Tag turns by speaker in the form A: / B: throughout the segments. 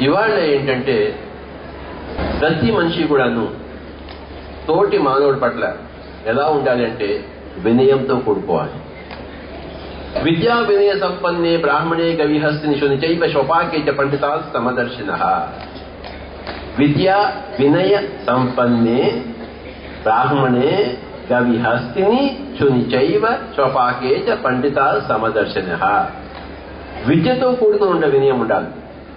A: ఇవాళ ఏంటంటే ప్రతి మనిషి కూడాను తోటి మానవుడి పట్ల ఎలా ఉండాలి అంటే వినయంతో కూడుకోవాలి విద్యా వినయ సంపన్నే బ్రాహ్మణే గవిహస్తిని శునిచైవ శోపాకే చ పండితా సమదర్శిన విద్యా వినయ సంపన్నే బ్రాహ్మణే గవిహస్తిని శునిచైవ శోపాకే చ పండితా సమదర్శిన విద్యతో కూడుకుని ఉండే వినయం ఉండాలి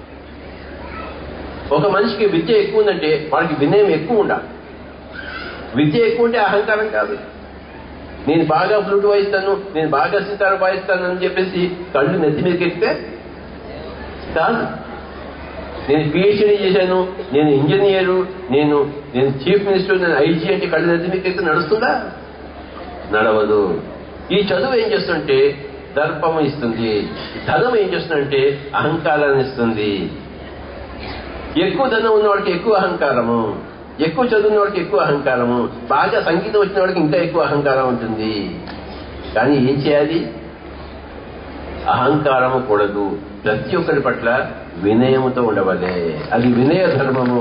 A: ఒక మనిషికి విద్య ఎక్కువ ఉందంటే వాడికి వినయం ఎక్కువ ఉండాలి విద్య ఎక్కువ ఉంటే అహంకారం కాదు నేను బాగా ఫ్లూట్ వాయిస్తాను నేను బాగా సితారు వాయిస్తాను అని చెప్పేసి కళ్ళు నెత్తి మీదకి ఎక్కితే కాదు నేను పిహెచ్డీ చేశాను నేను ఇంజనీరు నేను నేను చీఫ్ మినిస్టర్ నేను ఐజీ అంటే కళ్ళు నెత్తి మీదకి ఎక్కితే నడుస్తుందా నడవదు ఈ చదువు ఏం చేస్తుంటే దర్పం ఇస్తుంది ధనం ఏం చేస్తుందంటే అహంకారాన్ని ఇస్తుంది ఎక్కువ ధనం ఉన్నవాడికి ఎక్కువ అహంకారము ఎక్కువ చదువున్న వాడికి ఎక్కువ అహంకారము బాగా సంగీతం వచ్చిన వాడికి ఇంకా ఎక్కువ అహంకారం ఉంటుంది కానీ ఏం చేయాలి అహంకారము కూడదు ప్రతి ఒక్కరి పట్ల వినయముతో ఉండవలే అది వినయ ధర్మము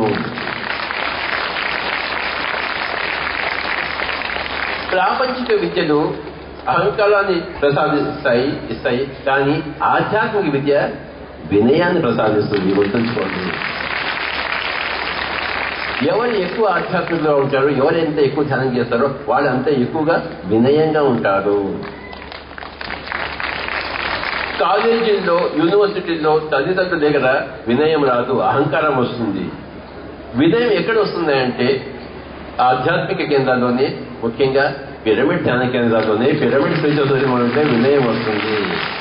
A: ప్రాపంచిక విద్యలు అహంకారాన్ని ప్రసాదిస్తాయి ఇస్తాయి కానీ ఆధ్యాత్మిక విద్య వినయాన్ని ప్రసాదిస్తుంది గుర్తుంచుకోండి ఎవరు ఎక్కువ ఆధ్యాత్మికంగా ఉంటారో ఎవరు ఎంత ఎక్కువ ధ్యానం చేస్తారో వాళ్ళు అంత ఎక్కువగా వినయంగా ఉంటారు కాలేజీల్లో యూనివర్సిటీల్లో తల్లిదండ్రుల దగ్గర వినయం రాదు అహంకారం వస్తుంది వినయం ఎక్కడ వస్తుంది అంటే ఆధ్యాత్మిక కేంద్రాల్లోనే ముఖ్యంగా పిరమిడ్ ధ్యాన కేంద్రాల్లోనే పిరమిడ్ స్పిరిచువల్ ఉంటే వినయం వస్తుంది